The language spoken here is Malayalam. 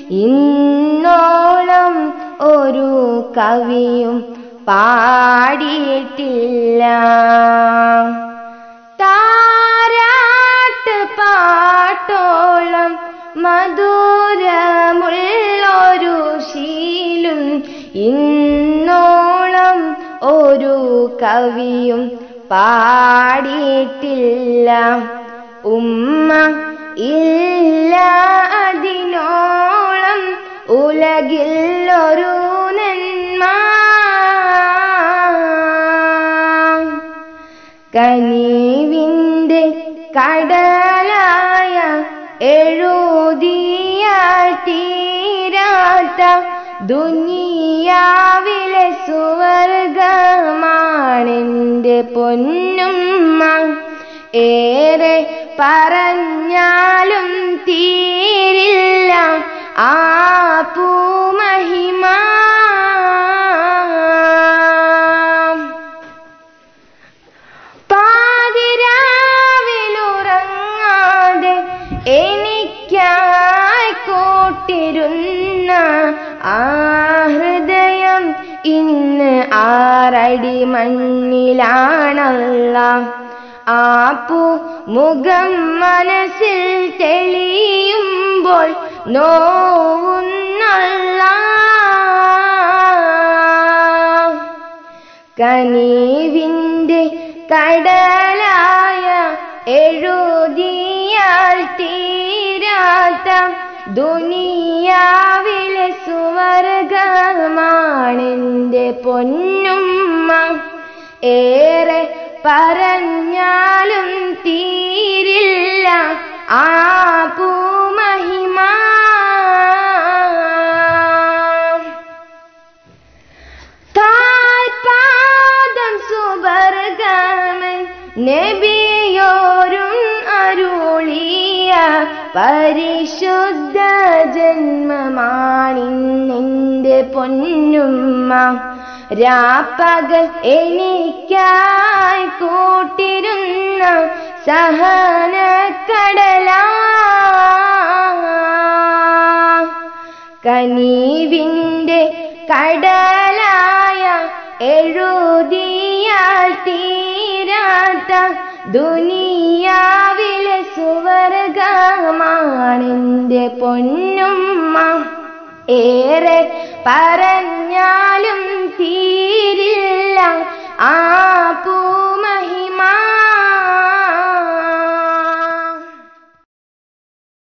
ഇന്നോളം ഒരു കവിയും പാടിയിട്ടില്ല താരാട്ട് പാട്ടോളം മധുരമുള്ളൊരു ശീലും ഇന്നോളം ഒരു കവിയും പാടിയിട്ടില്ല ഉമ്മ ഇല്ല അതിനോളം ഉലകിൽ ഒരു നന്മ കനീവിൻ്റെ കടലായ എഴുതിയാൽ തീരാത്ത ദുനിയാവിലെ സുവർഗമാണെൻ്റെ പൊന്നുമ്മ ഏറെ പറഞ്ഞാലും തീരില്ല ആ പൂമഹിമ പാതിരാവിലുറങ്ങാതെ എനിക്കായി കൂട്ടിരുന്ന ആ ഹൃദയം ഇന്ന് ആറടി മണ്ണിലാണല്ല ആപ്പു മുഖം മനസ്സിൽ തെളിയുമ്പോൾ നോവുന്നല്ല കനീവിൻ്റെ കടലായ എഴുതിയാൽ തീരാത്ത ദുനിയാവിലെ സുവർഗമാണെൻ്റെ പൊന്നുമ്മ ഏറെ പറഞ്ഞാലും തീരില്ല ആ പൂമഹിമ താൽപാദം സുവർഗമൻ നബിയോരും അരുളിയ പരിശുദ്ധ ജന്മമാണിന്നെൻ്റെ പൊന്നുമ്മ രാപ്പകൽ എനിക്കായി കൂട്ടിരുന്ന സഹനക്കടലാ കനീവിൻ്റെ കടലായ എഴുതിയാൽ തീരാത്ത ദുനിയാവിലെ സുവർഗമാണെൻ്റെ പൊന്നുമ്മ ഏറെ പറഞ്ഞാലും തീരില്ല